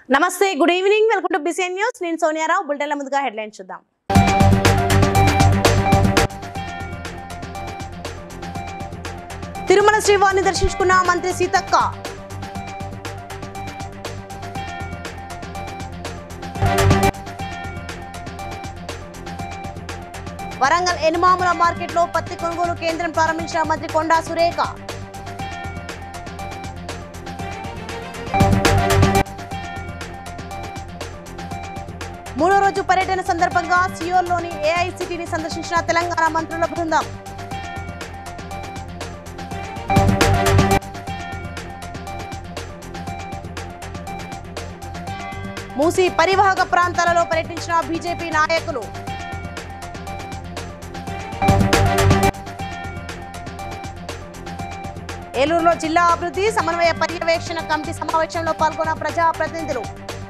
నమస్తే good evening welcome to BCN news నేను సోనియారావు బులెటిన్ల ముందుగా హెడ్లైన్స్ చూద్దాం తిరుమల శ్రీవారిని దర్శించుకున్న మంత్రి సీతక్క వరంగల్ ఎనుమాముల మార్కెట్లో పత్తి కొనుగోలు కేంద్రం ప్రారంభించిన మంత్రి కొండా సురేఖ మూడో రోజు పర్యటన సందర్భంగా సియోల్లోని ఏఐసిటిని సందర్శించిన తెలంగాణ మంత్రుల బృందం మూసి పరివాహక ప్రాంతాలలో పర్యటించిన బీజేపీ నాయకులు ఏలూరులో జిల్లా అభివృద్ధి సమన్వయ పర్యవేక్షణ కమిటీ సమావేశంలో పాల్గొన్న ప్రజాప్రతినిధులు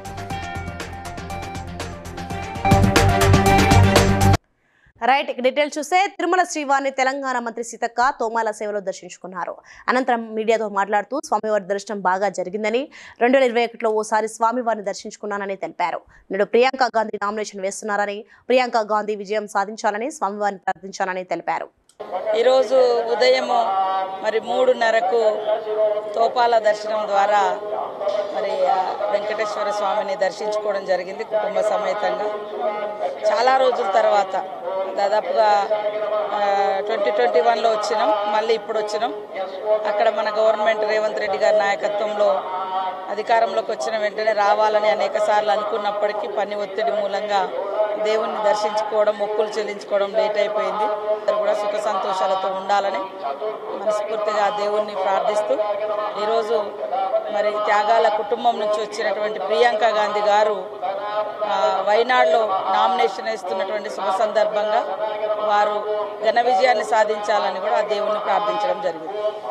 రైట్ ఇక డీటెయిల్స్ చూస్తే తిరుమల శ్రీవారిని తెలంగాణ మంత్రి సీతక్క తోమాల సేవలో దర్శించుకున్నారు అనంతరం మీడియాతో మాట్లాడుతూ స్వామివారి దర్శనం బాగా జరిగిందని రెండు వేల ఇరవై ఒకటిలో ఓసారి స్వామివారిని దర్శించుకున్నానని తెలిపారు నేడు ప్రియాంక గాంధీ నామినేషన్ వేస్తున్నారని ప్రియాంక గాంధీ విజయం సాధించాలని స్వామివారిని ప్రార్థించాలని తెలిపారు ఈరోజు ఉదయం మరి మూడున్నరకు తోపాల దర్శనం ద్వారా మరి ఆ వెంకటేశ్వర స్వామిని దర్శించుకోవడం జరిగింది కుటుంబ సమేతంగా చాలా రోజుల తర్వాత దాదాపుగా ట్వంటీ ట్వంటీ వన్లో వచ్చినాం మళ్ళీ ఇప్పుడు వచ్చినాం అక్కడ మన గవర్నమెంట్ రేవంత్ రెడ్డి గారి నాయకత్వంలో అధికారంలోకి వచ్చిన వెంటనే రావాలని అనేక సార్లు అనుకున్నప్పటికీ పని ఒత్తిడి మూలంగా దేవుణ్ణి దర్శించుకోవడం మొక్కులు చెల్లించుకోవడం లేట్ అయిపోయింది అందరూ కూడా సుఖ సంతోషాలతో ఉండాలని మనస్ఫూర్తిగా ఆ దేవుణ్ణి ప్రార్థిస్తూ ఈరోజు మరి త్యాగాల కుటుంబం నుంచి వచ్చినటువంటి ప్రియాంక గాంధీ గారు ఆ, వైనాడులో నామినేషన్ వేస్తున్నటువంటి శుభ సందర్భంగా వారు ఘన విజయాన్ని సాధించాలని కూడా ఆ దేవుణ్ణి ప్రార్థించడం జరిగింది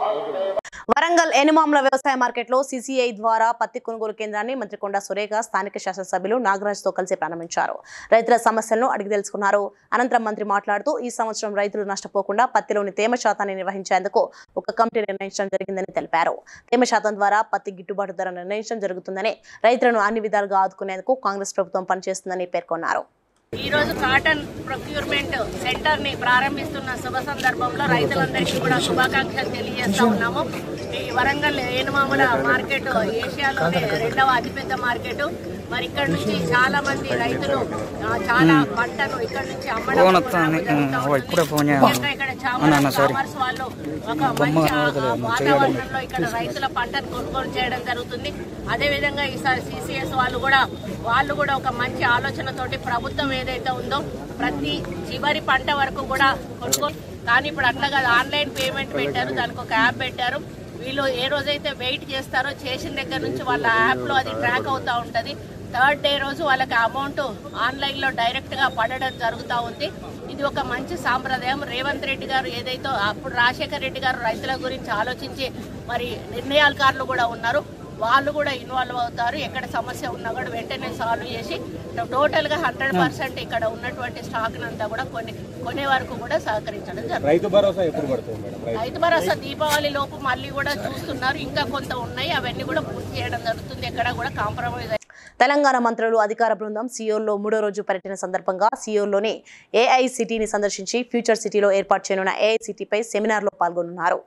వరంగల్ ఎనుమాముల వ్యవసాయ మార్కెట్లో సీసీఐ ద్వారా పత్తి కొనుగోలు కేంద్రాన్ని మంత్రి కొండా సురేఖ స్థానిక శాసనసభ్యులు నాగరాజ్తో కలిసి ప్రారంభించారు రైతుల సమస్యలను అడిగి తెలుసుకున్నారు అనంతరం మంత్రి మాట్లాడుతూ ఈ సంవత్సరం రైతులు నష్టపోకుండా పత్తిలోని తేమ శాతాన్ని నిర్వహించేందుకు ఒక కమిటీ నిర్ణయించడం జరిగిందని తెలిపారు తేమ శాతం ద్వారా పత్తి గిట్టుబాటు ధర నిర్ణయించడం జరుగుతుందని రైతులను అన్ని విధాలుగా ఆదుకునేందుకు కాంగ్రెస్ ప్రభుత్వం పనిచేస్తుందని పేర్కొన్నారు ఈ రోజు కాటన్ ప్రొక్యూర్మెంట్ సెంటర్ ని ప్రారంభిస్తున్న శుభ సందర్భంలో రైతులందరికీ కూడా శుభాకాంక్షలు తెలియజేస్తా ఉన్నాము ఈ వరంగల్ ఏనుమాముల మార్కెట్ ఏషియాలోనే రెండవ అతిపెద్ద మార్కెట్ మరి ఇక్కడ నుంచి చాలా మంది రైతులు ఆ, చాలా పంటను ఇక్కడ నుంచి అమ్మడం ఫోన్ వస్తుంది. జరుగుతా ఓ, ఇప్పుడే ఫోన్ చేయాలి. ముఖ్యంగా ఇక్కడ అన్న, అన్న, చామరాజ్ సారీ. కామర్స్ వాళ్ళు ఒక మంచి ఆ, ఆ, వాతావరణంలో ఇక్కడ రైతుల పంటను కొనుగోలు చేయడం జరుగుతుంది అదే విధంగా ఈసారి సిసిఎస్ వాళ్ళు కూడా వాళ్ళు కూడా ఒక మంచి ఆలోచనతోటి ప్రభుత్వం ఏదైతే ఉందో ప్రతి చివరి పంట వరకు కూడా కొనుగోలు కానీ ఇప్పుడు అట్లా కాదు ఆన్లైన్ పేమెంట్ పెట్టారు దానికి ఒక యాప్ పెట్టారు వీళ్ళు ఏ రోజైతే వెయిట్ చేస్తారో చేసిన దగ్గర నుంచి వాళ్ళ యాప్లో అది ట్రాక్ అవుతూ ఉంటుంది థర్డ్ డే రోజు వాళ్ళకి అమౌంట్ ఆన్లైన్లో డైరెక్ట్గా పడడం జరుగుతూ ఉంది ఇది ఒక మంచి సాంప్రదాయం రేవంత్ రెడ్డి గారు ఏదైతే అప్పుడు రాజశేఖర్ రెడ్డి గారు రైతుల గురించి ఆలోచించి మరి నిర్ణయాలకారులు కూడా ఉన్నారు వాళ్ళు కూడా ఇన్వాల్వ్ అవుతారు ఎక్కడ సమస్య ఉన్నా కూడా వెంటనే సాల్వ్ చేసి టోటల్ గా హండ్రెడ్ పర్సెంట్ ఇక్కడ ఉన్నటువంటి స్టాక్ అంతా కూడా కొన్ని కొనే వరకు కూడా సహకరించడం జరుగుతుంది రైతు భరోసా ఎప్పుడు పడుతుంది మేడం రైతు రైతు భరోసా దీపావళి లోపు మళ్ళీ కూడా చూస్తున్నారు ఇంకా కొంత ఉన్నాయి అవన్నీ కూడా పూర్తి చేయడం జరుగుతుంది ఎక్కడ కూడా కాంప్రమైజ్ తెలంగాణ మంత్రులు అధికార బృందం సియోల్లో మూడో రోజు పర్యటన సందర్భంగా సియోల్లోని ఏఐసిటీని సందర్శించి ఫ్యూచర్ సిటీలో ఏర్పాటు చేయనున్న ఏఐసిటీపై సెమినార్లో పాల్గొన్నారు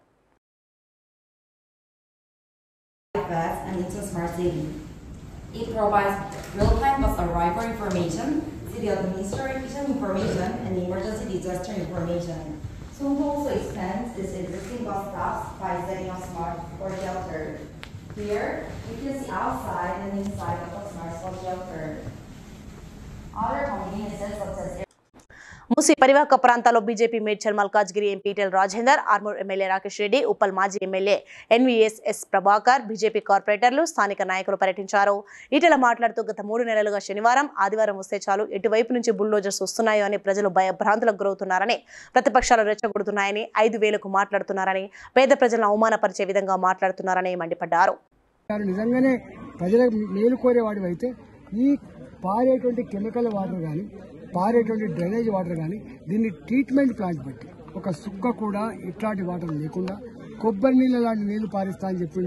fast and it's a smart city. It provides real-time bus arrival information, city administration information, and emergency disaster information. Songdo also expands its existing bus stops by setting up smart sport shelter. Here, you can see outside and inside of a smart sport shelter. Other conveniences such as Musi పరివాహక ప్రాంతాల్లో BJP Medchal Malkajgiri MP Etela Rajender Armoor MLA Rakesh Reddy Uppal మాజీ MLA NVS S Prabhakar BJP కార్పొరేటర్లు స్థానిక నాయకులు పర్యటించారు ఈటెల మాట్లాడుతూ గత మూడు నెలలుగా శనివారం ఆదివారం వస్తే చాలు ఎటువైపు నుంచి బుల్డోజర్స్ వస్తున్నాయో అని ప్రజలు భయభ్రాంతులకు గురవుతున్నారని ప్రతిపక్షాలు రెచ్చగొడుతున్నాయని ఐదు వేలకు మాట్లాడుతున్నారని పేద ప్రజలను అవమానపరిచే విధంగా మాట్లాడుతున్నారని మండిపడ్డారు గారు నిజంగానే ప్రజలకు మేలు కోరేవాడు అయితే ఈ పారేటువంటి కెమికల్ వాటర్ కానీ పారేటువంటి డ్రైనేజ్ వాటర్ కానీ దీన్ని ట్రీట్మెంట్ ప్లాంట్ పెట్టి ఒక సుక్క కూడా ఇట్లాంటి వాటర్ లేకుండా కొబ్బరి నీళ్ళ లాంటి నీళ్లు పారిస్తా అని చెప్పిండు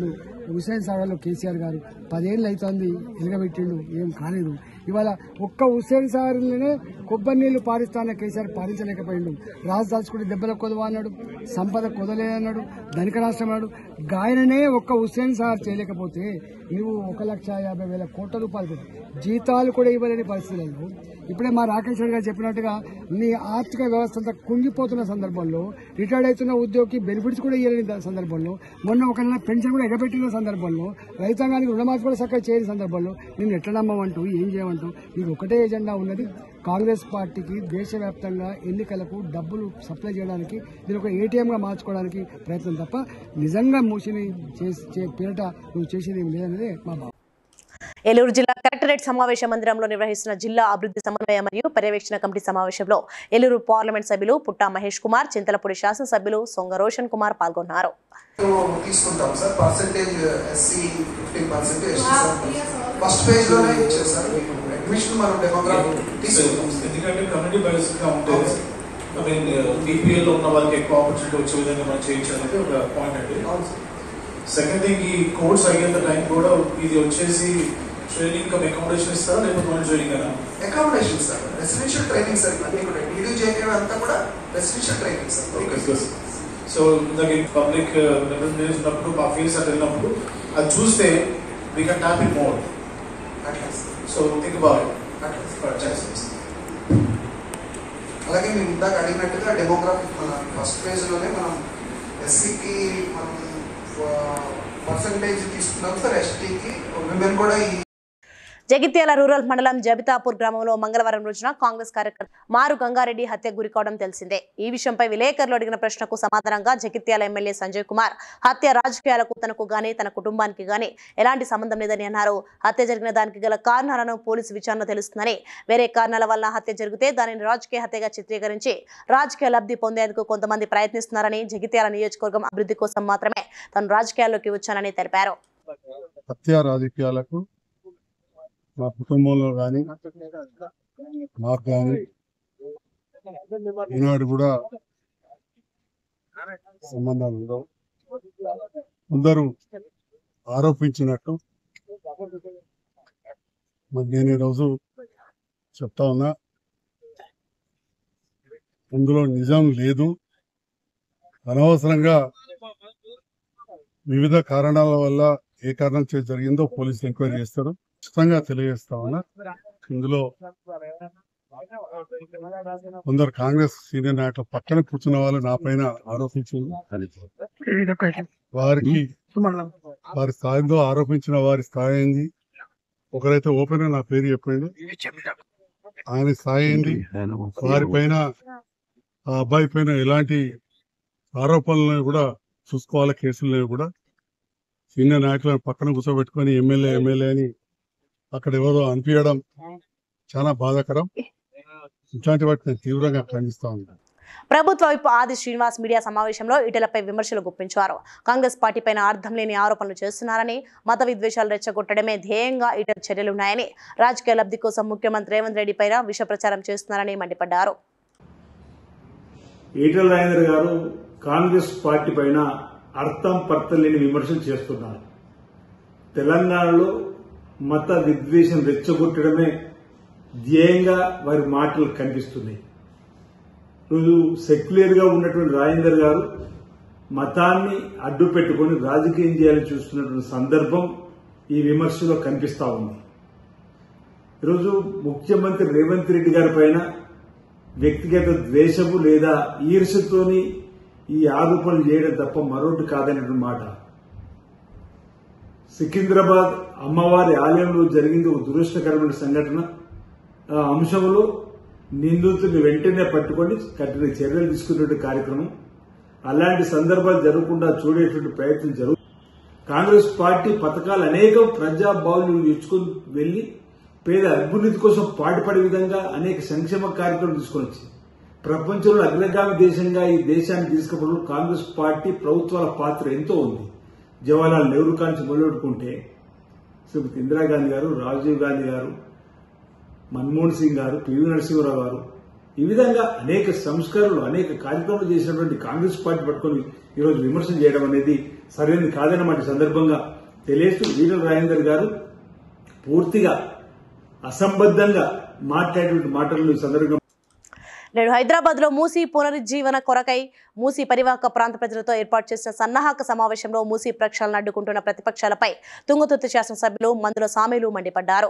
హుసేన్ సాగర్లో కేసీఆర్ గారు పదేళ్ళు అవుతోంది ఎలుగబెట్టిండు ఏం కాలేదు ఇవాళ ఒక్క హుసేన్ సాగర్లోనే కొబ్బరి నీళ్లు పారిస్తాన కేసీఆర్ పారించలేకపోయిండు రాజు దాచుకుంటే దెబ్బల కొదవ అన్నాడు సంపద కొదలేదన్నాడు ధనిక రాష్ట్రం అన్నాడు గాయననే ఒక్క హుస్సేన్ సాగర్ చేయలేకపోతే నువ్వు ఒక లక్ష యాభై వేల కోట్ల రూపాయలు పెట్టి జీతాలు కూడా ఇవ్వలేని పరిస్థితులలో ఇప్పుడే మా రాకేష్ రెడ్డి గారు చెప్పినట్టుగా నీ ఆర్థిక వ్యవస్థ అంతా కుంగిపోతున్న సందర్భంలో రిటైర్డ్ అవుతున్న ఉద్యోగికి బెనిఫిట్స్ కూడా ఇవ్వలేని ద- సందర్భంలో మొన్న ఒక నెల పెన్షన్ కూడా ఎగబెట్టిన సందర్భంలో రైతాంగానికి రుణమాఫీ కూడా చక్కగా చేయని సందర్భంలో నేను ఎట్లా నమ్మమంటూ ఏం చేయమంటూ నీకు ఒకటే ఎజెండా ఉన్నది కాంగ్రెస్ పార్టీకి దేశవ్యాప్తంగా ఎన్నికలకు డబ్బులు సప్లై చేయడానికి దీని ఒక ఏటీఎంగా మార్చుకోవడానికి ప్రయత్నం తప్ప నిజంగా మూసిని చేసి చే- పేరిట నువ్వు చేసేది ఏం లేదనేదే మా భావం ఏలూరు జిల్లా కలెక్టరేట్ సమావేశ మందిరంలో నిర్వహిస్తున్న జిల్లా అభివృద్ధి సమన్వయ మరియు పర్యవేక్షణ కమిటీ సమావేశంలో ఏలూరు పార్లమెంట్ సభ్యులు పుట్టా మహేష్ కుమార్ చింతలపూడి శాసనసభ్యులు సొంగ రోషన్ కుమార్ పాల్గొన్నారు తీసుకుంటాం sir percentage SC fifteen percent ST first page లోనే ఇచ్చారు సార్ మీకు అడ్మిషన్ మనం డెమోగ్రాఫ్ తీసుకుంటాం సార్ ఎందుకంటే కమ్యూనిటీ బేస్డ్ గా ఉంటే ఐ మీన్ బీపీఎల్ లో ఉన్న వాళ్ళకి ఎక్కువ ఆపర్చునిటీ వచ్చే విధంగా మనం చేయించాలనేది ఒక పాయింట్ అండి అవును సార్ సెకండ్ థింగ్ ఈ కోర్స్ అయ్యేంత టైం కూడా ఇది వచ్చేసి ట్రైనింగ్ కమ్ అకామిడేషన్ ఇస్తారా లేకపోతే మనం ట్రైనింగ్ అనా accommodation sir residential training sir అన్ని కూడా డీడీ జేకే అంతా కూడా residential training sir okay so ఇందాక పబ్లిక్ రిప్రజెంటేటివ్స్ ఉన్నప్పుడు మా ఫీల్డ్స్ అట్ వెళ్ళినప్పుడు అది చూస్తే we can tap it more అట్లా సార్ సో థింక్ అబౌట్ అట్లా సార్ ఇట్ అలాగే మేము ఇందాక అడిగినట్టుగా డెమోగ్రాఫిక్ మన ఫస్ట్ ఫేజ్ లోనే మనం ఎస్సీకి మనం పర్సంటేజ్ తీసుకున్నాం సార్ ఎస్టీకి విమెన్ కూడా ఈ జగిత్యాల రూరల్ మండలం జబితాపూర్ గ్రామంలో మంగళవారం రోజున కాంగ్రెస్ కార్యకర్త మారు గంగారెడ్డి హత్యకు గురికావడం తెలిసిందే ఈ విషయంపై విలేకరులు అడిగిన ప్రశ్నకు సమాధానంగా జగిత్యాల ఎమ్మెల్యే సంజయ్ కుమార్ హత్య రాజకీయాలకు తనకు గాని తన కుటుంబానికి గాని ఎలాంటి సంబంధం లేదని అన్నారు హత్య జరిగిన దానికి గల కారణాలను పోలీసు విచారణ తెలుస్తుందని వేరే కారణాల వల్ల హత్య జరిగితే దానిని రాజకీయ హత్యగా చిత్రీకరించి రాజకీయ లబ్ధి పొందేందుకు కొంతమంది ప్రయత్నిస్తున్నారని జగిత్యాల నియోజకవర్గం అభివృద్ధి కోసం మాత్రమే తాను రాజకీయాల్లోకి వచ్చానని తెలిపారు హత్య రాజకీయాలకు మా కుటుంబంలో కానీ మాకు కానీ ఈనాడు కూడా సంబంధాలు ఉండవు కొందరు ఆరోపించినట్టు మరి నేను ఈరోజు చెప్తా ఉన్నా అందులో నిజం లేదు అనవసరంగా వివిధ కారణాల వల్ల ఏ కారణం చేసి జరిగిందో పోలీసులు ఎంక్వైరీ చేస్తారు ఖచ్చితంగా తెలియజేస్తా ఉన్నా ఇందులో కొందరు కాంగ్రెస్ సీనియర్ నాయకులు పక్కన కూర్చున్న వాళ్ళు నా పైన ఆరోపించింది వారికి వారి స్థాయిలో ఆరోపించిన వారి స్థాయి ఏంది ఒకరైతే ఓపెన్ నా పేరు చెప్పిండు ఆయన స్థాయి ఏంది వారి పైన ఆ అబ్బాయి పైన ఎలాంటి ఆరోపణలను కూడా చూసుకోవాలి కేసులను కూడా సీనియర్ నాయకులను పక్కన కూర్చోబెట్టుకొని ఎమ్మెల్యే ఎమ్మెల్యే అని అక్కడ ఎవరో అనిపించడం చాలా బాధాకరం ఇట్లాంటి వాటిని నేను తీవ్రంగా ఖండిస్తా ఉన్నాను ప్రభుత్వ వైపు ఆది శ్రీనివాస్ మీడియా సమావేశంలో ఈటెలపై విమర్శలు గుప్పించారు కాంగ్రెస్ పార్టీ పైన అర్థం లేని ఆరోపణలు చేస్తున్నారని మత విద్వేషాలు రెచ్చగొట్టడమే ధ్యేయంగా ఈటెల చర్యలున్నాయని రాజకీయ లబ్ధి కోసం ముఖ్యమంత్రి రేవంత్ రెడ్డి పైన విష ప్రచారం చేస్తున్నారని మండిపడ్డారు ఈటల రాజేందర్ గారు కాంగ్రెస్ పార్టీ పైన అర్థం పర్థం లేని విమర్శలు చేస్తున్నారు తెలంగాణలో మత విద్వేషం రెచ్చగొట్టడమే ధ్యేయంగా వారి మాటలు కనిపిస్తున్నాయి రోజు సెక్యులర్ గా ఉన్నటువంటి రాజేందర్ గారు మతాన్ని అడ్డు పెట్టుకుని రాజకీయం చేయాలని చూస్తున్నటువంటి సందర్భం ఈ విమర్శలో కనిపిస్తా ఉంది ఈరోజు ముఖ్యమంత్రి రేవంత్ రెడ్డి గారి పైన వ్యక్తిగత ద్వేషము లేదా ఈర్ష్యతోని ఈ ఆరోపణలు చేయడం తప్ప మరొకటి కాదనేటువంటి మాట సికింద్రాబాద్ అమ్మవారి ఆలయంలో జరిగింది ఒక దురదృష్టకరమైన సంఘటన ఆ అంశంలో నిందితుల్ని వెంటనే పట్టుకొని కఠిన చర్యలు తీసుకునేటువంటి కార్యక్రమం అలాంటి సందర్భాలు జరగకుండా చూడేటువంటి ప్రయత్నం జరుగు కాంగ్రెస్ పార్టీ పథకాలు అనేక ప్రజాబావులు ఇచ్చుకొని వెళ్లి పేద అభ్యున్నతి కోసం పాటుపడే విధంగా అనేక సంక్షేమ కార్యక్రమాలు తీసుకొని వచ్చింది ప్రపంచంలో అగ్రగామి దేశంగా ఈ దేశాన్ని తీసుకుపోవడంలో కాంగ్రెస్ పార్టీ ప్రభుత్వాల పాత్ర ఎంతో ఉంది జవహర్లాల్ నెహ్రూ కాంచి మొదలుపెట్టుకుంటే శ్రీమతి ఇందిరాగాంధీ గారు రాజీవ్ గాంధీ గారు మన్మోహన్ సింగ్ గారు పివి నరసింహరావు గారు ఈ విధంగా అనేక సంస్కరణలు అనేక కార్యక్రమాలు చేసినటువంటి కాంగ్రెస్ పార్టీ పట్టుకొని ఈరోజు విమర్శన చేయడం అనేది సరైనది కాదన్నమాట ఈ సందర్భంగా తెలియస్తూ వీర రాజేందర్ గారు పూర్తిగా అసంబద్ధంగా మాట్లాడేటువంటి మాటలు ఈ సందర్భంగా నేడు హైదరాబాద్ లో మూసీ పునరుజ్జీవన కొరకై మూసీ పరివాహక ప్రాంత ప్రజలతో ఏర్పాటు చేసిన సన్నాహక సమావేశంలో మూసీ ప్రక్షాళన అడ్డుకుంటున్న ప్రతిపక్షాలపై తుంగతుర్తి శాసనసభ్యులు మందుల సామీలు మండిపడ్డారు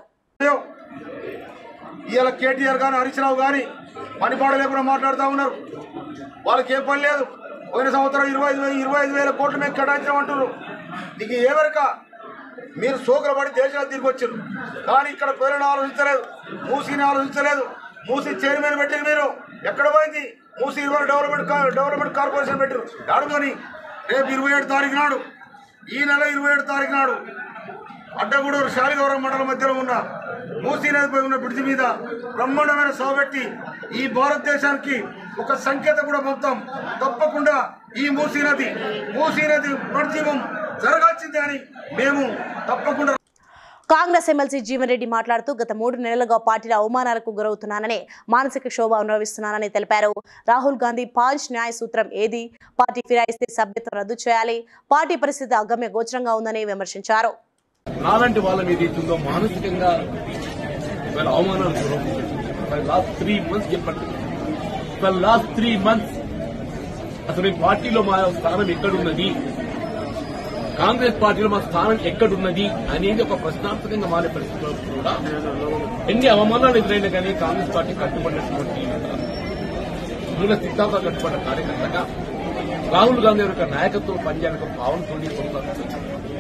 ఇవాళ కేటీఆర్ గారు హరీష్ రావు గాని పనిపాడ లేకుండా మాట్లాడుతూ ఉన్నారు వాళ్ళకి ఏం పని లేదు పోయిన సంవత్సరం ఇరవై ఐదు వేల ఇరవై ఐదు వేల కోట్లు మేము కేటాయించామంటున్నారు నీకు ఏవరక మీరు సోకులు పడి దేశాలు తిరిగి వచ్చారు కానీ ఇక్కడ ప్రజలను ఆలోచించలేదు మూసీని ఆలోచించలేదు మూసీ చైర్మన్ పెట్టింది మీరు ఎక్కడ పోయింది మూసీ ఇరవై డెవలప్మెంట్ కా- డెవలప్మెంట్ కార్పొరేషన్ పెట్టారు ఆడుకొని రేపు ఇరవై ఏడు తారీఖు నాడు ఈ నెల ఇరవై ఏడు తారీఖు నాడు అడ్డగూడూరు శాలిగౌరవ మండలం మధ్యలో ఉన్న మూసీ నదిపై ఉన్న బ్రిడ్జి మీద బ్రహ్మాండమైన సభ పెట్టి ఈ భారతదేశానికి ఒక సంకేత కూడా పంపుతాం తప్పకుండా ఈ మూసీ నది మూసీ నది పునర్జీవం జరగాల్సిందే అని మేము తప్పకుండా కాంగ్రెస్ ఎమ్మెల్సీ జీవన్ రెడ్డి మాట్లాడుతూ గత మూడు నెలలుగా పార్టీల అవమానాలకు గురవుతున్నానని మానసిక శోభ అనుభవిస్తున్నానని తెలిపారు రాహుల్ గాంధీ పాంచ్ న్యాయ సూత్రం ఏది పార్టీ ఫిరాయిస్తే సభ్యత్వం రద్దు చేయాలి పార్టీ పరిస్థితి అగమ్య గోచరంగా ఉందని విమర్శించారు నాలాంటి వాళ్ళ మీద ఏతుందో మానసికంగా వాళ్ళ అవమానాలు లాస్ట్ త్రీ మంత్స్ చెప్పండి లాస్ట్ త్రీ మంత్స్ అసలు ఈ పార్టీలో మా స్థానం ఎక్కడున్నది కాంగ్రెస్ పార్టీలో మా స్థానం ఎక్కడున్నది అనేది ఒక ప్రశ్నార్థకంగా మారే పరిస్థితిలో కూడా ఎన్ని అవమానాలు ఎదురైనా కానీ కాంగ్రెస్ పార్టీ కట్టుబడినటువంటి మూల సిద్ధాంతాలు కట్టుబడిన కార్యకర్తగా రాహుల్ గాంధీ యొక్క నాయకత్వం పనిచేయడానికి భావనతో కొనసాగుతుంది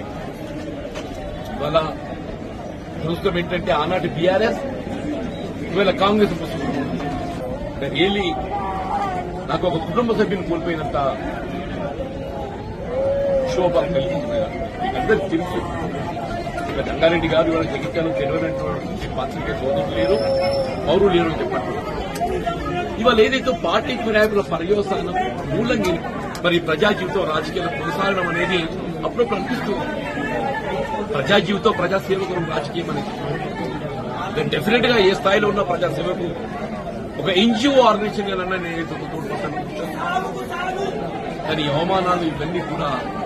ఇవాళ దురదృష్టం ఏంటంటే ఆనాటి బీఆర్ఎస్ ఇవాళ కాంగ్రెస్ రియల్లీ నాకు ఒక కుటుంబ సభ్యుని కోల్పోయినంత శోభ కలిగింది అందరికి తెలుసు ఇక గంగారెడ్డి గారు ఇవాళ జగిత్యాలు తెలియనటువంటి పాత్రికే సోదరులు లేరు పౌరులు లేరు అని చెప్పండి ఇవాళ ఏదైతే పార్టీ ఫిరాయింపుల పర్యవసానం మూలంగా మరి ప్రజా జీవితం రాజకీయాలు కొనసాగడం అనేది అప్పుడప్పుడు అనిపిస్తుంది ప్రజా జీవితం ప్రజా సేవకులు రాజకీయం అనేది డెఫినెట్ గా ఏ స్థాయిలో ఉన్న ప్రజా సేవకు ఒక ఎన్జిఓ ఆర్గనైజేషన్ అన్నా నేను తోడ్పడతాను కానీ ఈ అవమానాలు ఇవన్నీ కూడా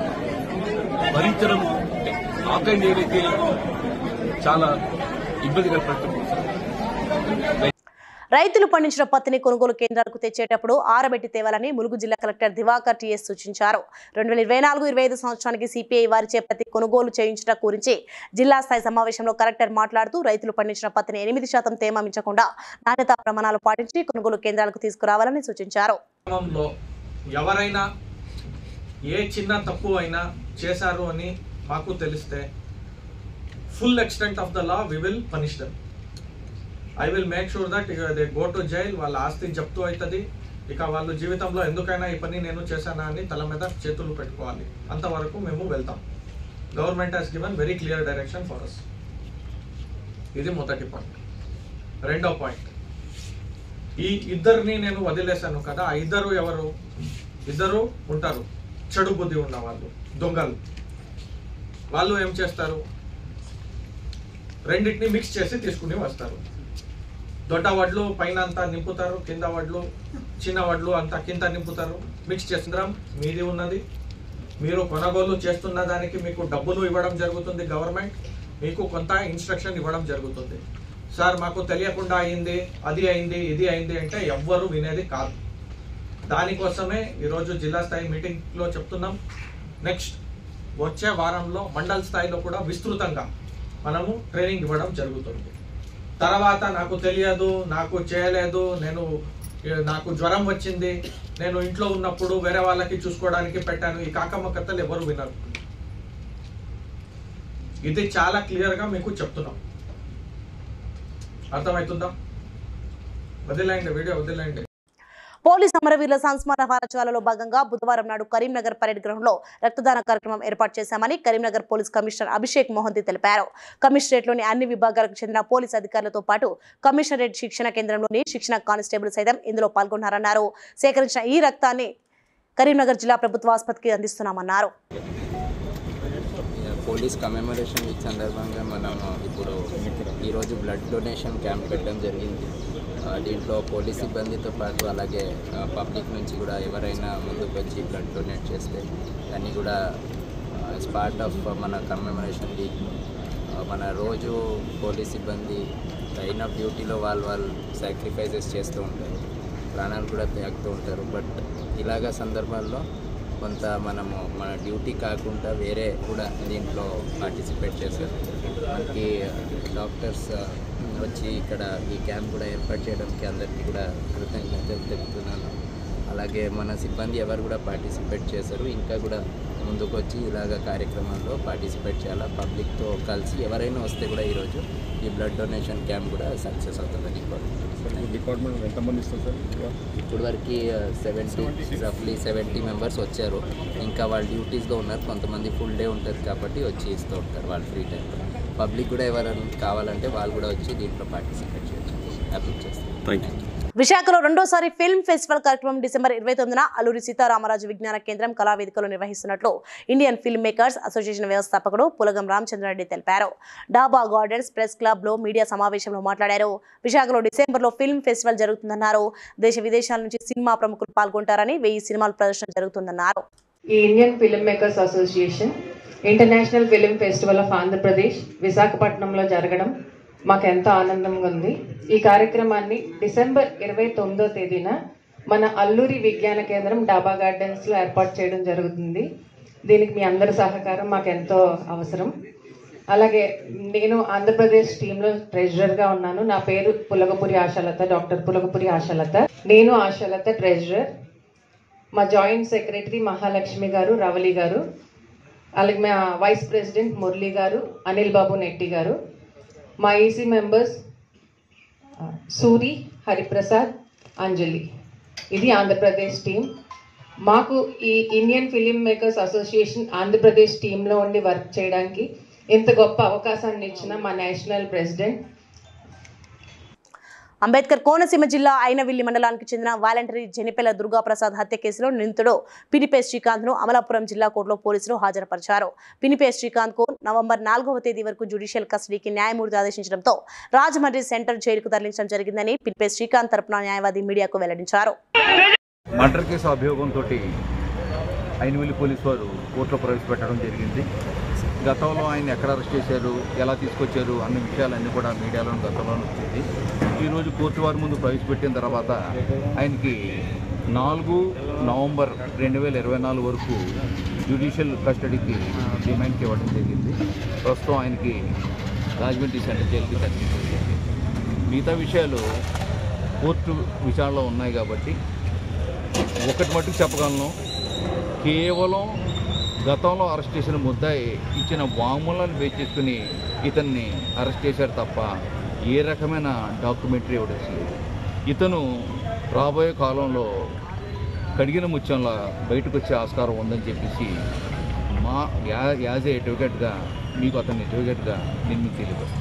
భరించడం ఆకండి ఏదైతే చాలా ఇబ్బందికర పరిస్థితి రైతులు పండించిన పత్తిని కొనుగోలు కేంద్రాలకు తెచ్చేటప్పుడు ఆరబెట్టి తేవాలని ములుగు జిల్లా కలెక్టర్ దివాకర్ టీఎస్ సూచించారు రెండు వేల ఇరవై నాలుగు ఇరవై ఐదు సంవత్సరానికి సిపిఐ వారిచే పత్తి కొనుగోలు చేయించడం గురించి జిల్లా స్థాయి సమావేశంలో కలెక్టర్ మాట్లాడుతూ రైతులు పండించిన పత్తిని ఎనిమిది శాతం తేమ మించకుండా నాణ్యతా ప్రమాణాలు పాటించి కొనుగోలు కేంద్రాలకు తీసుకురావాలని సూచించారు క్రమంలో ఎవరైనా ఏ చిన్న తప్పు అయినా చేశారు అని మాకు తెలిస్తే full extent of the law we will punish them I will make sure that they go to jail వాళ్ళ ఆస్తి జప్తు అవుతుంది ఇక వాళ్ళు జీవితంలో ఎందుకైనా ఈ పని నేను చేశానా అని తల మీద చేతులు పెట్టుకోవాలి అంతవరకు మేము వెళ్తాం government has given very clear direction for us ఇది మొదటి పాయింట్ రెండో పాయింట్ ఈ ఇద్దరిని నేను వదిలేశాను కదా ఆ ఇద్దరు ఎవరు ఇద్దరు ఉంటారు చెడు బుద్ధి ఉన్న వాళ్ళు దొంగలు వాళ్ళు ఏం చేస్తారు రెండింటిని మిక్స్ చేసి తీసుకుని వస్తారు దొడ్డ వడ్లు పైన అంతా నింపుతారు కింద వడ్లు చిన్న వడ్లు అంతా కింద నింపుతారు మిక్స్ చేస్తున్నాం మీది ఉన్నది మీరు కొనుగోలు చేస్తున్న దానికి మీకు డబ్బులు ఇవ్వడం జరుగుతుంది గవర్నమెంట్ మీకు కొంత ఇన్స్ట్రక్షన్ ఇవ్వడం జరుగుతుంది సార్ మాకు తెలియకుండా అయింది అది అయింది ఇది అయింది అంటే ఎవ్వరు వినేది కాదు దానికోసమే ఈరోజు జిల్లా స్థాయి మీటింగ్లో చెప్తున్నాం నెక్స్ట్ వచ్చే వారంలో మండల్ స్థాయిలో కూడా విస్తృతంగా మనము ట్రైనింగ్ ఇవ్వడం జరుగుతుంది తర్వాత నాకు తెలియదు నాకు చేయలేదు నేను నాకు జ్వరం వచ్చింది నేను ఇంట్లో ఉన్నప్పుడు వేరే వాళ్ళకి చూసుకోవడానికి పెట్టాను ఈ కాకమ్మ కథలు ఎవరు వినరు ఇది చాలా క్లియర్ గా మీకు చెప్తున్నాం అర్థమవుతుందా వదిలేయండి వీడియో వదిలేయండి పోలీస్ అమరవీరుల సంస్మరణ వారోత్సవాలలో భాగంగా బుధవారం నాడు కరీంనగర్ పరేడ్ గ్రౌండ్లో రక్తదాన కార్యక్రమం ఏర్పాటు చేశామని కరీంనగర్ పోలీస్ కమిషనర్ అభిషేక్ మోహంతి తెలిపారు కమిషనరేట్లోని అన్ని విభాగాలకు చెందిన పోలీస్ అధికారులతో పాటు కమిషనరేట్ శిక్షణ కేంద్రంలోని శిక్షణ కానిస్టేబుల్ సైతం ఇందులో పాల్గొన్నారన్నారు సేకరించిన ఈ రక్తాన్ని కరీంనగర్ జిల్లా ప్రభుత్వ ఆసుపత్రికి అందిస్తున్నామన్నారు పోలీస్ కమెమరేషన్ వీక్ సందర్భంగా మనం ఇప్పుడు ఈరోజు బ్లడ్ డొనేషన్ క్యాంప్ పెట్టడం జరిగింది ఆ, దీంట్లో పోలీస్ సిబ్బందితో పాటు అలాగే పబ్లిక్ నుంచి కూడా ఎవరైనా ముందుకు వచ్చి బ్లడ్ డొనేట్ చేస్తే దాన్ని కూడా ఆ, యాజ్ పార్ట్ ఆఫ్ మన కమ్మెమరేషన్ వీక్ మన రోజు పోలీస్ సిబ్బంది లైన్ ఆఫ్ డ్యూటీలో వాళ్ళు వాళ్ళు సాక్రిఫైసెస్ చేస్తూ ఉంటారు ప్రాణాలు కూడా త్యాగుతూ ఉంటారు బట్ ఇలాగ సందర్భాల్లో కొంత మనము మన డ్యూటీ కాకుండా వేరే కూడా దీంట్లో పార్టిసిపేట్ చేశారు మనకి డాక్టర్స్ వచ్చి ఇక్కడ ఈ క్యాంప్ కూడా ఏర్పాటు చేయడానికి అందరికీ కూడా కృతజ్ఞతలు తెలుపుతున్నాను అలాగే మన సిబ్బంది ఎవరు కూడా పార్టిసిపేట్ చేశారు ఇంకా కూడా ముందుకు వచ్చి ఇలాగ కార్యక్రమాల్లో పార్టిసిపేట్ చేయాలా పబ్లిక్తో కలిసి ఎవరైనా వస్తే కూడా ఈరోజు ఈ బ్లడ్ డొనేషన్ క్యాంప్ కూడా సక్సెస్ అవుతుందని కోరుకుంటున్నాను డిపార్ట్మెంట్ ఎంతమంది ఇస్తారు సార్ ఇప్పుడు వరకు సెవెంటీ రఫ్లీ సెవెంటీ మెంబర్స్ వచ్చారు ఇంకా వాళ్ళు డ్యూటీస్గా ఉన్నారు కొంతమంది ఫుల్ డే ఉంటుంది కాబట్టి వచ్చి ఇస్తూ ఉంటారు వాళ్ళు ఫ్రీ టైంలో పబ్లిక్ కూడా ఎవరైనా కావాలంటే వాళ్ళు కూడా వచ్చి దీంట్లో పార్టిసిపేట్ చేయొచ్చు అప్లై చేస్తారు థ్యాంక్ యూ విశాఖలో రెండోసారి ఫిల్మ్ ఫెస్టివల్ కార్యక్రమం డిసెంబర్ ఇరవై తొమ్మిదిన అల్లూరి సీతారామరాజు విజ్ఞాన కేంద్రం కళావేదికలో నిర్వహిస్తున్నట్లు ఇండియన్ ఫిల్మ్ మేకర్స్ అసోసియేషన్ వ్యవస్థాపకుడు పులగం రామచంద్రారెడ్డి తెలిపారు డాబా గార్డెన్స్ ప్రెస్ క్లబ్ లో మీడియా సమావేశంలో మాట్లాడారు విశాఖలో డిసెంబర్లో ఫిల్మ్ ఫెస్టివల్ జరుగుతుందన్నారు దేశ విదేశాల నుంచి సినిమా ప్రముఖులు పాల్గొంటారని వెయ్యి సినిమాల ప్రదర్శన జరుగుతుందన్నారు ఈ Indian film makers association international film festival of Andhra Pradesh విశాఖపట్నంలో జరగడం మాకు ఎంతో ఆనందంగా ఉంది ఈ కార్యక్రమాన్ని డిసెంబర్ ఇరవై తొమ్మిదో తేదీన మన అల్లూరి విజ్ఞాన కేంద్రం డాబా గార్డెన్స్లో ఏర్పాటు చేయడం జరుగుతుంది దీనికి మీ అందరి సహకారం మాకు ఎంతో అవసరం అలాగే నేను ఆంధ్రప్రదేశ్ టీంలో ట్రెజరర్గా ఉన్నాను నా పేరు పులగపురి ఆశాలత డాక్టర్ పులగపురి ఆశాలత నేను ఆశాలత ట్రెజరర్ మా జాయింట్ సెక్రటరీ మహాలక్ష్మి గారు రవలి గారు అలాగే మా వైస్ ప్రెసిడెంట్ మురళి గారు అనిల్ బాబు నెట్టి గారు మా ఈసీ మెంబర్స్ సూరి హరిప్రసాద్ అంజలి ఇది ఆంధ్రప్రదేశ్ టీం మాకు ఈ Indian film makers association Andhra Pradesh టీంలో ఉండి వర్క్ చేయడానికి ఇంత గొప్ప అవకాశాన్ని ఇచ్చిన మా నేషనల్ ప్రెసిడెంట్ అంబేద్కర్ కోనసీమ జిల్లా అయినవిల్లి మండలానికి చెందిన వాలంటరీ జనిపెల దుర్గాప్రసాద్ హత్య కేసులో నిందితుడు పినిపే శ్రీకాంత్ ను అమలాపురం జిల్లా కోర్టులో పోలీసులు హాజరుపరిచారు పినిపే శ్రీకాంత్ కు నవంబర్ నాలుగవ తేదీ వరకు జ్యుడిషియల్ కస్టడీకి న్యాయమూర్తి ఆదేశించడంతో రాజమండ్రి సెంట్రల్ జైలుకు తరలించడం జరిగిందని పినిపే శ్రీకాంత్ తరపున న్యాయవాది మీడియాకు వెల్లడించారు మర్డర్ కేసు అభియోగంతో అయినవెల్లి పోలీసు వారు కోర్టులో ప్రవేశపెట్టడం జరిగింది గతంలో ఆయన ఎక్కడ అరెస్ట్ చేశారు ఎలా తీసుకొచ్చారు అన్న విషయాలన్నీ కూడా మీడియాలో గతంలో వచ్చింది ఈరోజు కోర్టు వారి ముందు ప్రవేశపెట్టిన తర్వాత ఆయనకి నాలుగు నవంబర్ రెండు వేల ఇరవై నాలుగు వరకు జ్యుడిషియల్ కస్టడీకి డిమాండ్కి ఇవ్వడం జరిగింది ప్రస్తుతం ఆయనకి రాజమండ్రి సెంట్రల్ జైలుకి తరలించడం జరిగింది మిగతా విషయాలు కోర్టు విచారణలో ఉన్నాయి కాబట్టి ఒకటి మట్టుకు చెప్పగలను కేవలం గతంలో అరెస్ట్ చేసిన ముద్దాయి ఇచ్చిన వాములను బేస్ చేసుకుని ఇతన్ని అరెస్ట్ చేశారు తప్ప ఏ రకమైన డాక్యుమెంటరీ ఎవిడెన్స్ లేదు ఇతను రాబోయే కాలంలో కడిగిన ముత్యంలా బయటకు వచ్చే ఆస్కారం ఉందని చెప్పేసి మా యా యాజ్ ఏ అడ్వకేట్గా మీకు అతన్ని అడ్వకేట్గా నేను మీకు తెలియదు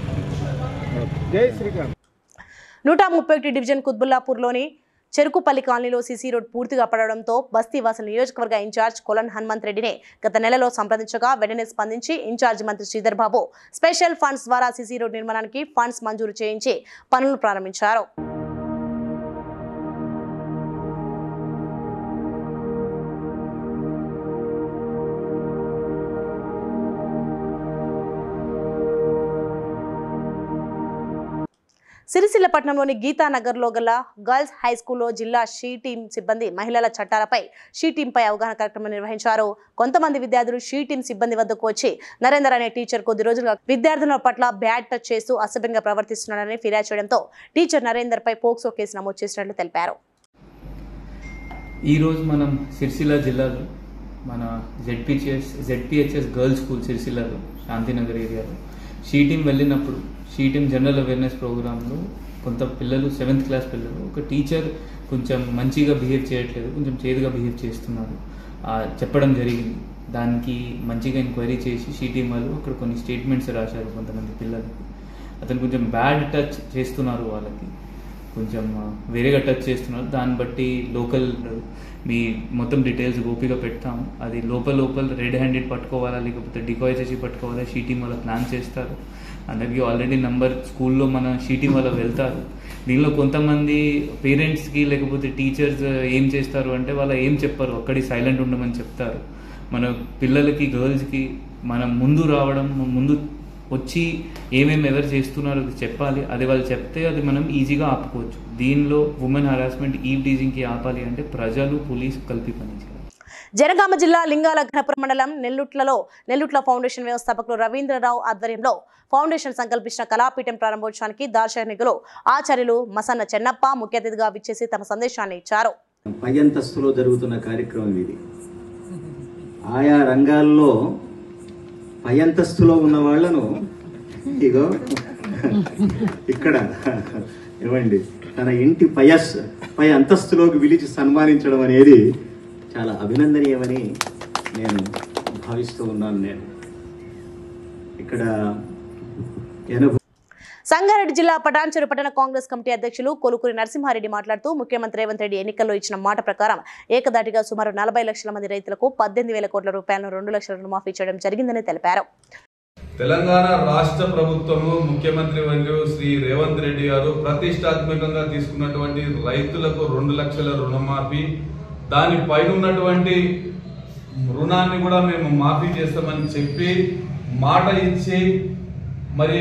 జై శ్రీకాంత్ నూట ముప్పై ఒకటి డివిజన్ కుత్బుల్లాపూర్లోని చెరుకుపల్లి కాలనీలో సీసీ రోడ్ పూర్తిగా పడడంతో బస్తీ వాసుల నియోజకవర్గ ఇన్ఛార్జ్ కొలన్ హనుమంత్ రెడ్డిని గత నెలలో సంప్రదించగా వెంటనే స్పందించి ఇన్ఛార్జ్ మంత్రి శ్రీధర్ బాబు స్పెషల్ ఫండ్స్ ద్వారా సీసీ రోడ్ నిర్మాణానికి ఫండ్స్ మంజూరు చేయించి పనులు ప్రారంభించారు సిరిసిల్ల పట్టణంలోని గీతానగర్లో గల గర్ల్స్ హై స్కూల్లో జిల్లా షీ టీం సిబ్బంది మహిళల చట్టాలపై షీ టీంపై అవగాహన కార్యక్రమం నిర్వహించారు కొంతమంది విద్యార్థులు షీ టీం సిబ్బంది వద్దకు వచ్చి నరేందర్ అనే టీచర్ కొద్ది రోజులుగా విద్యార్థుల పట్ల బ్యాడ్ టచ్ చేస్తూ అసభ్యంగా ప్రవర్తిస్తున్నాడని ఫిర్యాదు చేయడంతో టీచర్ నరేందర్ పై పోక్సో కేసు నమోదు చేసినట్లు తెలిపారు ఈరోజు మనం సిరిసిల్ల జిల్లాలో మన జెడ్పిహెచ్ఎస్ జెడ్పిహెచ్ఎస్ గర్ల్స్ స్కూల్ సిరిసిల్లలో శాంతినగర్ ఏరియాలో షీ టీం వెళ్ళినప్పుడు షీ టీం జనరల్ అవేర్నెస్ ప్రోగ్రాంలో కొంత పిల్లలు సెవెంత్ క్లాస్ పిల్లలు ఒక టీచర్ కొంచెం మంచిగా బిహేవ్ చేయట్లేదు కొంచెం చేదుగా బిహేవ్ చేస్తున్నారు ఆ, చెప్పడం జరిగింది దానికి మంచిగా ఎంక్వైరీ చేసి షీ టీం వాళ్ళు అక్కడ కొన్ని స్టేట్మెంట్స్ రాశారు కొంతమంది పిల్లలకి అతను కొంచెం బ్యాడ్ టచ్ చేస్తున్నారు వాళ్ళకి కొంచెం ఆ, వేరేగా టచ్ చేస్తున్నారు దాన్ని బట్టి లోకల్ మీ మొత్తం డీటెయిల్స్ ఓపిక పెడతాం అది లోపల లోపల రెడ్ హ్యాండెడ్ పట్టుకోవాలా లేకపోతే డికాయ్ చేసి పట్టుకోవాలా షీటింగ్ వల్ల ప్లాన్ చేస్తారు అందరికీ ఆల్రెడీ నంబర్ స్కూల్లో మన షీటింగ్ వల్ల వెళ్తారు దీనిలో కొంతమంది పేరెంట్స్కి లేకపోతే టీచర్స్ ఏం చేస్తారు అంటే వాళ్ళ ఏం చెప్పరు అక్కడి సైలెంట్ ఉండమని చెప్తారు మన పిల్లలకి గర్ల్స్కి మనం ముందు రావడం ముందు వచ్చి ఏమేమి ఎవరు చేస్తున్నారో అది చెప్పాలి అది వాళ్ళు చెప్తే అది మనం ఈజీగా ఆపుకోవచ్చు దీనిలో ఉమెన్ హరాస్మెంట్ ఈవ్ టీజింగ్కి ఆపాలి అంటే ప్రజలు పోలీసు కలిపి పనిచేయాలి జనగామ జిల్లా లింగాల ఘనపురం మండలం నెల్లుట్లలో నెల్లుట్ల ఫౌండేషన్ వ్యవస్థాపకులు రవీంద్రరావు ఆధ్వర్యంలో ఫౌండేషన్ సంకల్పించిన కళాపీఠం ప్రారంభోత్సవానికి దార్శనికులు ఆచార్యులు మసన్న చెన్నప్ప ముఖ్య అతిథిగా విచ్చేసి తమ సందేశాన్ని ఇచ్చారు పై అంతస్తులో జరుగుతున్న కార్యక్రమం ఇది ఆయా రంగాల్లో పై అంతస్తులో ఉన్న వాళ్ళను ఇగో ఇక్కడ ఏమండి తన ఇంటి పయస్ పై అంతస్తులోకి పిలిచి సన్మానించడం అనేది చాలా అభినందనీయమని నేను భావిస్తూ ఉన్నాను నేను ఇక్కడ ఎనభై సంగారెడ్డి జిల్లా పటాన్చెరు పట్టణ కాంగ్రెస్ కమిటీ అధ్యక్షులు కొలుకురి నరసింహారెడ్డి మాట్లాడుతూ ముఖ్యమంత్రి రేవంత్ రెడ్డి ఎన్నికల్లో ఇచ్చిన మాట ప్రకారం ఏకదాటిగా సుమారు నలభై లక్షల మంది రైతులకు పద్దెనిమిది వేల కోట్ల రూపాయలను రెండు లక్షల రుణమాఫీ చేయడం జరిగిందని తెలిపారు తెలంగాణ రాష్ట్ర ప్రభుత్వము ముఖ్యమంత్రి వర్యులు శ్రీ రేవంత్ రెడ్డి గారు ప్రతిష్టాత్మకంగా తీసుకున్నటువంటి రైతులకు రెండు లక్షల రుణమాఫీ దాని పైన ఉన్నటువంటి రుణాన్ని కూడా మేము మాఫీ చేస్తామని చెప్పి మాట ఇచ్చి మరి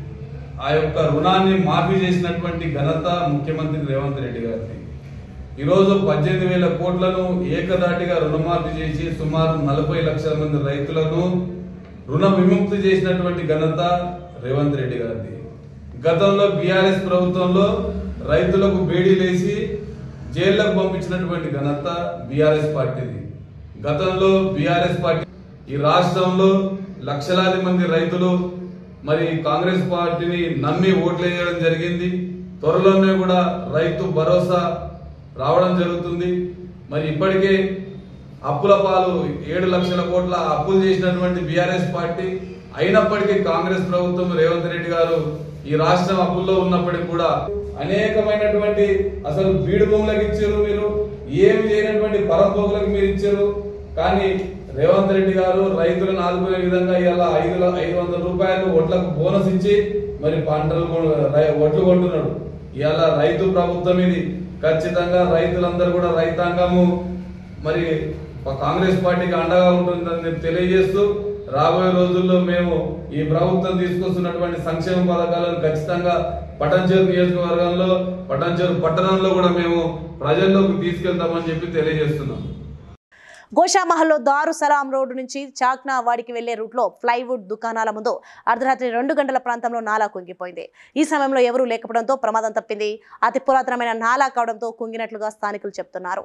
ఆ యొక్క రుణాన్ని మాఫీ చేసినటువంటి ఘనత ముఖ్యమంత్రి రేవంత్ రెడ్డి గారిది ఈరోజు పద్దెనిమిది వేల కోట్లను ఏకదాటిగా రుణమాఫీ చేసి సుమారు నలభై లక్షల మంది రైతులను రుణ విముక్తి చేసినటువంటి ఘనత రేవంత్ రెడ్డి గారిది గతంలో బీఆర్ఎస్ ప్రభుత్వంలో రైతులకు బేడీలేసి జైళ్లకు పంపించినటువంటి ఘనత బీఆర్ఎస్ పార్టీది గతంలో బీఆర్ఎస్ పార్టీ ఈ రాష్ట్రంలో లక్షలాది మంది రైతులు మరి కాంగ్రెస్ పార్టీని నమ్మి ఓట్లు వేయడం జరిగింది త్వరలోనే కూడా రైతు భరోసా రావడం జరుగుతుంది మరి ఇప్పటికే అప్పుల పాలు ఏడు లక్షల కోట్ల అప్పులు చేసినటువంటి బీఆర్ఎస్ పార్టీ అయినప్పటికీ కాంగ్రెస్ ప్రభుత్వం రేవంత్ రెడ్డి గారు ఈ రాష్ట్రం అప్పుల్లో ఉన్నప్పటికీ కూడా అనేకమైనటువంటి అసలు బీడు భూములకు ఇచ్చారు మీరు ఏమి చేయనటువంటి పరంపోకులకు మీరు ఇచ్చారు కానీ రేవంత్ రెడ్డి గారు రైతులను ఆదుకునే విధంగా ఇలా ఐదు ల- ఐదు వందల రూపాయలు ఒట్లకు బోనస్ ఇచ్చి మరి పంటలు కొ- రై- ఒట్లు కొంటున్నాడు ఇవాళ రైతు ప్రభుత్వం ఇది ఖచ్చితంగా రైతులందరూ కూడా రైతాంగము మరి కాంగ్రెస్ పార్టీకి అండగా ఉంటుందని నేను తెలియజేస్తూ రాబోయే రోజుల్లో మేము ఈ ప్రభుత్వం తీసుకొస్తున్నటువంటి సంక్షేమ పథకాలను ఖచ్చితంగా పటంచేరు నియోజకవర్గంలో పటంచేరు పట్టణంలో కూడా మేము ప్రజల్లోకి తీసుకెళ్తామని చెప్పి తెలియజేస్తున్నాం గోషామహల్లో దారు సలాం రోడ్డు నుంచి చాక్నా వాడికి వెళ్లే రూట్లో ప్లైవుడ్ దుకాణాల ముందు అర్ధరాత్రి రెండు గంటల ప్రాంతంలో నాలా కుంగిపోయింది ఈ సమయంలో ఎవరూ లేకపోవడంతో ప్రమాదం తప్పింది అతి పురాతనమైన నాలా కావడంతో కుంగినట్లుగా స్థానికులు చెప్తున్నారు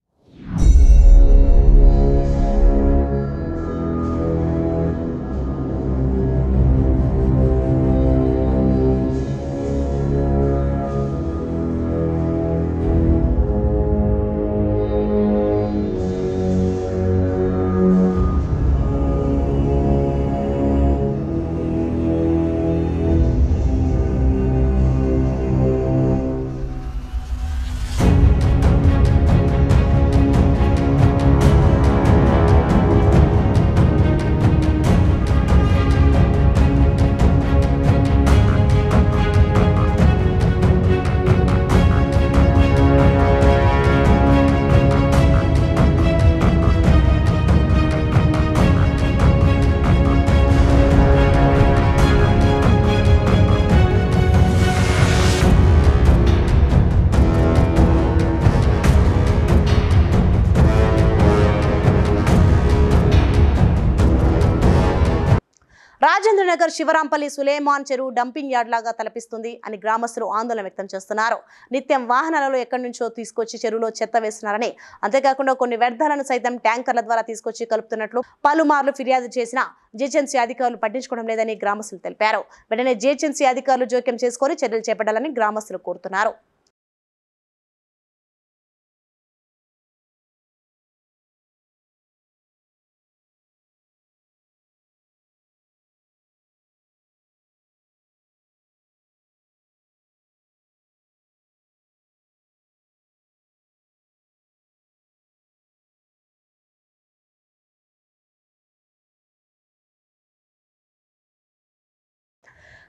రాజేంద్ర నగర్ శివరాంపల్లి సులేమాన్ చెరువు డంపింగ్ యార్డ్ లాగా తలపిస్తుంది అని గ్రామస్తులు ఆందోళన వ్యక్తం చేస్తున్నారు నిత్యం వాహనాలలో ఎక్కడి నుంచో తీసుకొచ్చి చెరువులో చెత్త వేస్తున్నారని అంతేకాకుండా కొన్ని వ్యర్థాలను సైతం ట్యాంకర్ల ద్వారా తీసుకొచ్చి కలుపుతున్నట్లు పలుమార్లు ఫిర్యాదు చేసిన జేజెన్సీ అధికారులు పట్టించుకోవడం లేదని గ్రామస్తులు తెలిపారు వెంటనే జేజెన్సీ అధికారులు జోక్యం చేసుకొని చర్యలు చేపట్టాలని గ్రామస్తులు కోరుతున్నారు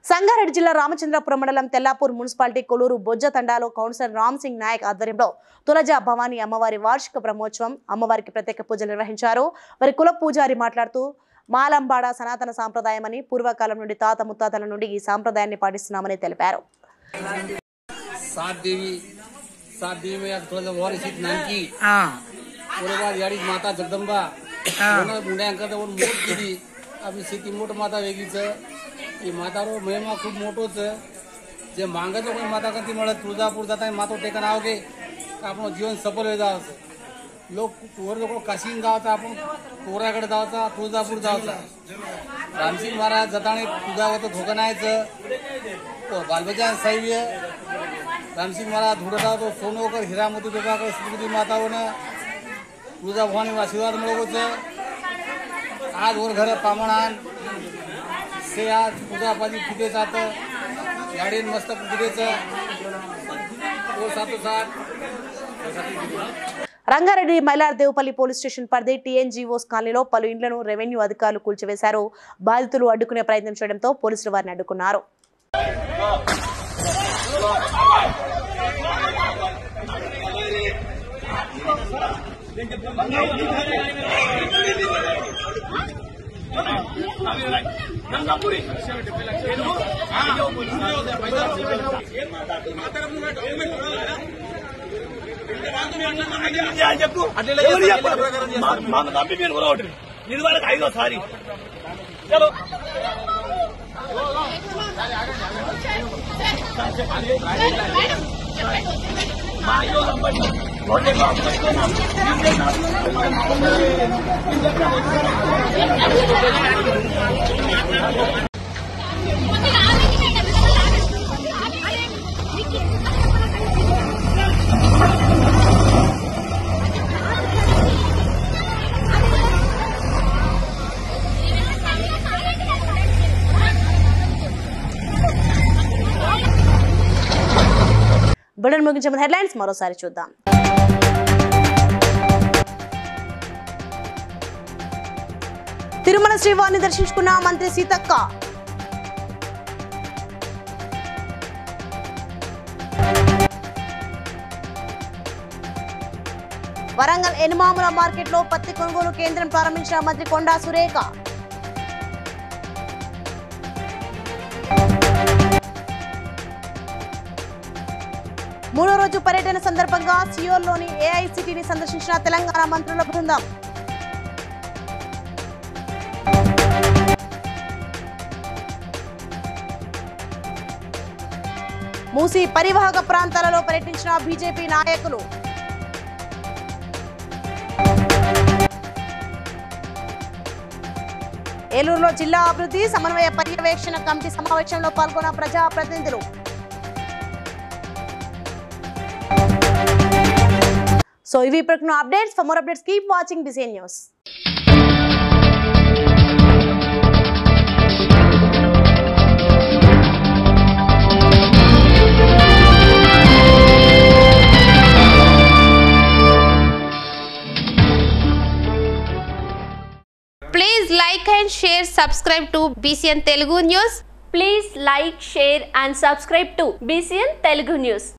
సంగారెడ్డి జిల్లా రామచంద్రపురం మండలం తెల్లాపూర్ మున్సిపాలిటీ కొలూరు బొజ్జ తండాలో కౌన్సిలర్ రామ్ సింగ్ నాయక్ ఆధ్వర్యంలో తులజా భవానీ అమ్మవారి వార్షిక బ్రహ్మోత్సవం అమ్మవారికి ప్రత్యేక పూజలు నిర్వహించారు వారి కుల పూజారి మాట్లాడుతూ మాలంబాడ సనాతన సాంప్రదాయమని పూర్వకాలం నుండి తాత ముత్తాతల నుండి ఈ సాంప్రదాయాన్ని పాటిస్తున్నామని తెలిపారు सात देवी सात देवी में थोड़ा सा और इसी नाम की उसके बाद याडी माता जगदंबा दोनों मुंड्यांकर वर मोठ केली आपली शेती मोठ माता वेगळीच ही मातारो महिमा खूप मोठोच जे मागत कोणी माता करती म्हणत तुळजापूर जाता मातो टेकन आव गे आपण जीवन सफल होई जावं लोक वर लोक काशीन जावचा आपण कोराकडे जावचा तुळजापूर जावचा रामसिंग महाराज जताणे तुझ्यावर धोकनायचं बालबजा सैव्य रामसिंग महाराज धुडटा तो सोनोकर हिरामती देवाकर श्रीमती मातावन तुळजा भवानी आशीर्वाद मिळवच आज वर घर पामणान से आज पूजा पाजी किती जात गाडीन मस्त कितीच तो सातो सात Rangareddy Mailardevpally police station పరిధి టీఎన్జీఓస్ కాలనీలో పలు ఇండ్లను రెవెన్యూ అధికారులు కూల్చివేశారు బాధితులు అడ్డుకునే ప్రయత్నం చేయడంతో పోలీసులు వారిని అడ్డుకున్నారు చెప్పు మన తప్పి మీరు కూడా ఒకటి ఇది వాళ్ళకి ఐదో సారి చలో మా అయ్యో నంబర్ బులెటిన్ ముగించే ముందు హెడ్లైన్స్ మరోసారి చూద్దాం తిరుమల శ్రీవారిని దర్శించుకున్న మంత్రి సీతక్క వరంగల్ ఎనుమాముల మార్కెట్లో పత్తి కొనుగోలు కేంద్రం ప్రారంభించిన మంత్రి కొండా సురేఖ మూడో రోజు పర్యటన సందర్భంగా సియోల్లోని ఏఐసిటిని సందర్శించిన తెలంగాణ మంత్రుల బృందం మూసి పరివాహక ప్రాంతాలలో పర్యటించిన బీజేపీ నాయకులు ఏలూరులో జిల్లా అభివృద్ధి సమన్వయ పర్యవేక్షణ కమిటీ సమావేశంలో పాల్గొన్న ప్రజా ప్రతినిధులు సో ఇవి ఇప్పుడు updates for more updates keep watching BCN news Please like and share, subscribe to BCN Telugu News. Please like, share and subscribe to BCN Telugu News.